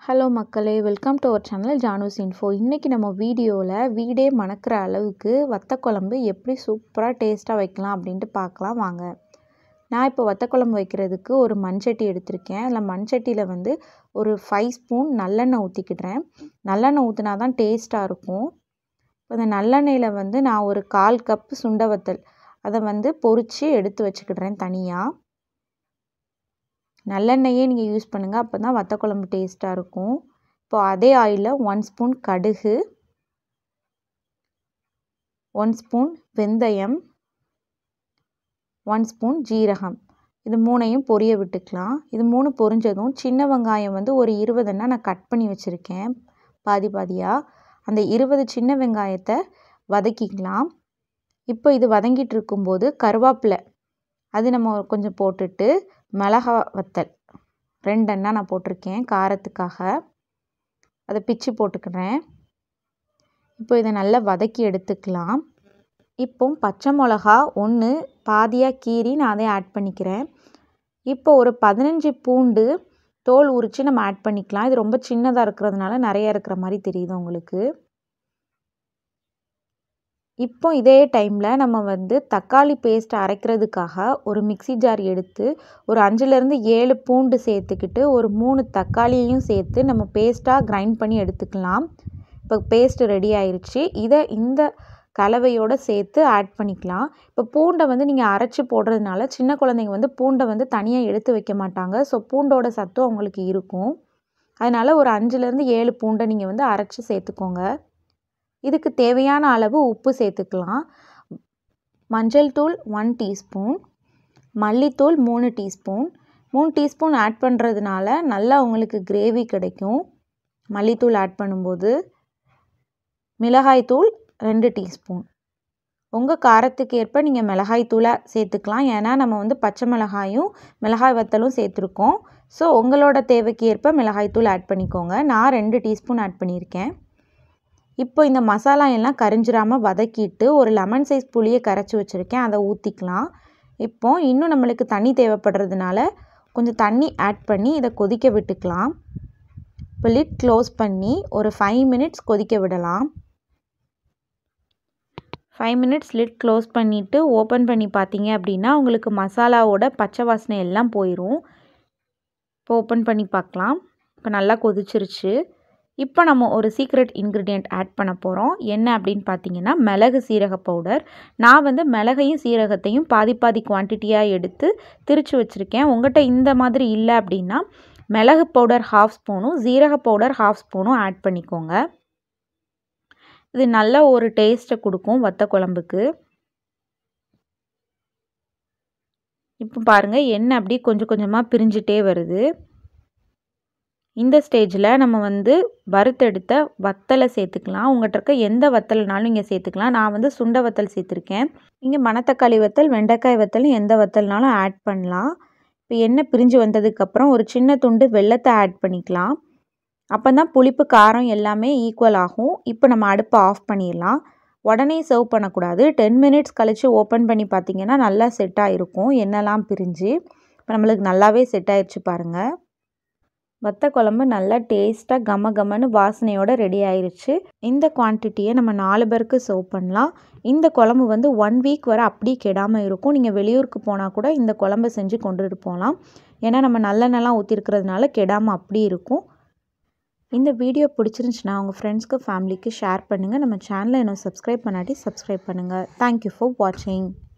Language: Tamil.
ஹலோ மக்களே வெல்கம் டு அவர் சேனல் ஜானூஸ் இன்ஃபோ இன்றைக்கி நம்ம வீடியோவில் வீடே மணக்கிற அளவுக்கு வத்த குழம்பு எப்படி சூப்பராக டேஸ்ட்டாக வைக்கலாம் அப்படின்ட்டு பார்க்கலாம் வாங்க நான் இப்போ வத்த குழம்பு வைக்கிறதுக்கு ஒரு மண்சட்டி எடுத்திருக்கேன் அதில் மண்சட்டியில் வந்து ஒரு ஃபைவ் ஸ்பூன் நல்லெண்ணெய் ஊற்றிக்கிடுறேன் நல்லெண்ணெய் ஊற்றினா தான் டேஸ்ட்டாக இருக்கும் இப்போ இந்த நல்லெண்ணெயில் வந்து நான் ஒரு கால் கப்பு சுண்ட வத்தல் அதை வந்து பொரித்து எடுத்து வச்சுக்கிடுறேன் தனியாக நல்லெண்ணெயே நீங்கள் யூஸ் பண்ணுங்கள் அப்போ தான் வத்த குழம்பு டேஸ்ட்டாக இருக்கும் இப்போ அதே ஆயிலில் ஒன் ஸ்பூன் கடுகு ஒன் ஸ்பூன் வெந்தயம் ஒன் ஸ்பூன் ஜீரகம் இது மூணையும் பொரிய விட்டுக்கலாம் இது மூணு பொரிஞ்சதும் சின்ன வெங்காயம் வந்து ஒரு இருபதுன்னா நான் கட் பண்ணி வச்சுருக்கேன் பாதி பாதியாக அந்த இருபது சின்ன வெங்காயத்தை வதக்கிக்கலாம் இப்போ இது வதங்கிட்டு இருக்கும்போது கருவேப்பிலை அது நம்ம கொஞ்சம் போட்டுட்டு மிளகா வத்தல் ரெண்டெண்ணா நான் போட்டிருக்கேன் காரத்துக்காக அதை பிச்சு போட்டுக்கிறேன் இப்போ இதை நல்லா வதக்கி எடுத்துக்கலாம் இப்போ பச்சை மிளகா ஒன்று பாதியாக கீறி நான் அதை ஆட் பண்ணிக்கிறேன் இப்போ ஒரு பதினஞ்சு பூண்டு தோல் உரித்து நம்ம ஆட் பண்ணிக்கலாம் இது ரொம்ப சின்னதாக இருக்கிறதுனால நிறைய இருக்கிற மாதிரி தெரியுது உங்களுக்கு இப்போ இதே டைமில் நம்ம வந்து தக்காளி பேஸ்ட் அரைக்கிறதுக்காக ஒரு மிக்சி ஜார் எடுத்து ஒரு அஞ்சுலேருந்து ஏழு பூண்டு சேர்த்துக்கிட்டு ஒரு மூணு தக்காளியையும் சேர்த்து நம்ம பேஸ்ட்டாக கிரைண்ட் பண்ணி எடுத்துக்கலாம் இப்போ பேஸ்ட் ரெடி ஆயிடுச்சு இதை இந்த கலவையோடு சேர்த்து ஆட் பண்ணிக்கலாம் இப்போ பூண்டை வந்து நீங்கள் அரைச்சி போடுறதுனால சின்ன குழந்தைங்க வந்து பூண்டை வந்து தனியாக எடுத்து வைக்க மாட்டாங்க ஸோ பூண்டோட சத்தும் அவங்களுக்கு இருக்கும் அதனால் ஒரு அஞ்சுலேருந்து ஏழு பூண்டை நீங்கள் வந்து அரைச்சி சேர்த்துக்கோங்க இதுக்கு தேவையான அளவு உப்பு சேர்த்துக்கலாம் மஞ்சள் தூள் ஒன் டீஸ்பூன் மல்லித்தூள் மூணு டீஸ்பூன் மூணு டீஸ்பூன் ஆட் பண்ணுறதுனால நல்லா உங்களுக்கு கிரேவி கிடைக்கும் மல்லித்தூள் ஆட் பண்ணும்போது மிளகாய்த்தூள் ரெண்டு டீஸ்பூன் உங்கள் காரத்துக்கு ஏற்ப நீங்கள் மிளகாய் தூளை சேர்த்துக்கலாம் ஏன்னா நம்ம வந்து பச்சை மிளகாயும் மிளகாய் வத்தலும் சேர்த்துருக்கோம் ஸோ உங்களோட தேவைக்கு ஏற்ப மிளகாய் தூள் ஆட் பண்ணிக்கோங்க நான் ரெண்டு டீஸ்பூன் ஆட் பண்ணியிருக்கேன் இப்போ இந்த மசாலா எல்லாம் கரிஞ்சிராமல் வதக்கிட்டு ஒரு லெமன் சைஸ் புளியை கரைச்சி வச்சுருக்கேன் அதை ஊற்றிக்கலாம் இப்போ இன்னும் நம்மளுக்கு தண்ணி தேவைப்படுறதுனால கொஞ்சம் தண்ணி ஆட் பண்ணி இதை கொதிக்க விட்டுக்கலாம் இப்போ லிட் க்ளோஸ் பண்ணி ஒரு ஃபைவ் மினிட்ஸ் கொதிக்க விடலாம் ஃபைவ் மினிட்ஸ் லிட் க்ளோஸ் பண்ணிவிட்டு ஓப்பன் பண்ணி பார்த்தீங்க அப்படின்னா உங்களுக்கு மசாலாவோட பச்சை வாசனை எல்லாம் போயிடும் இப்போ ஓப்பன் பண்ணி பார்க்கலாம் இப்போ நல்லா கொதிச்சிருச்சு இப்போ நம்ம ஒரு சீக்ரெட் இன்க்ரீடியண்ட் ஆட் பண்ண போகிறோம் என்ன அப்படின்னு பார்த்தீங்கன்னா மிளகு சீரக பவுடர் நான் வந்து மிளகையும் சீரகத்தையும் பாதி பாதி குவான்டிட்டியாக எடுத்து திரித்து வச்சுருக்கேன் உங்கள்கிட்ட இந்த மாதிரி இல்லை அப்படின்னா மிளகு பவுடர் ஹாஃப் ஸ்பூனும் சீரக பவுடர் ஹாஃப் ஸ்பூனும் ஆட் பண்ணிக்கோங்க இது நல்ல ஒரு டேஸ்ட்டை கொடுக்கும் வத்த குழம்புக்கு இப்போ பாருங்கள் எண்ணெய் அப்படி கொஞ்சம் கொஞ்சமாக பிரிஞ்சிட்டே வருது இந்த ஸ்டேஜில் நம்ம வந்து வறுத்தெடுத்த வத்தலை சேர்த்துக்கலாம் உங்கள்கிட்ட இருக்க எந்த வத்தல்னாலும் நீங்கள் சேர்த்துக்கலாம் நான் வந்து சுண்ட வத்தல் சேர்த்துருக்கேன் நீங்கள் மணத்தக்காளி வத்தல் வெண்டைக்காய் வத்தல் எந்த வத்தல்னாலும் ஆட் பண்ணலாம் இப்போ எண்ணெய் பிரிஞ்சு வந்ததுக்கப்புறம் ஒரு சின்ன துண்டு வெள்ளத்தை ஆட் பண்ணிக்கலாம் அப்போ தான் புளிப்பு காரம் எல்லாமே ஈக்குவல் ஆகும் இப்போ நம்ம அடுப்பை ஆஃப் பண்ணிடலாம் உடனே சர்வ் பண்ணக்கூடாது டென் மினிட்ஸ் கழித்து ஓப்பன் பண்ணி பார்த்தீங்கன்னா நல்லா செட் ஆகிருக்கும் எண்ணெய்லாம் பிரிஞ்சு இப்போ நம்மளுக்கு நல்லாவே செட் ஆயிடுச்சு பாருங்கள் வத்த குழம்பு நல்லா டேஸ்ட்டாக கம கமன்னு வாசனையோடு ரெடி ஆயிடுச்சு இந்த குவான்டிட்டியை நம்ம நாலு பேருக்கு சர்வ் பண்ணலாம் இந்த குழம்பு வந்து ஒன் வீக் வரை அப்படியே கெடாமல் இருக்கும் நீங்கள் வெளியூருக்கு போனால் கூட இந்த குழம்பு செஞ்சு கொண்டுட்டு போகலாம் ஏன்னா நம்ம நல்லெண்ணெய்லாம் ஊற்றிருக்கிறதுனால கெடாமல் அப்படி இருக்கும் இந்த வீடியோ பிடிச்சிருந்துச்சுன்னா உங்கள் ஃப்ரெண்ட்ஸ்க்கு ஃபேமிலிக்கு ஷேர் பண்ணுங்கள் நம்ம சேனலை இன்னும் சப்ஸ்கிரைப் பண்ணாட்டி சப்ஸ்கிரைப் பண்ணுங்கள் தேங்க்யூ ஃபார் வாட்சிங்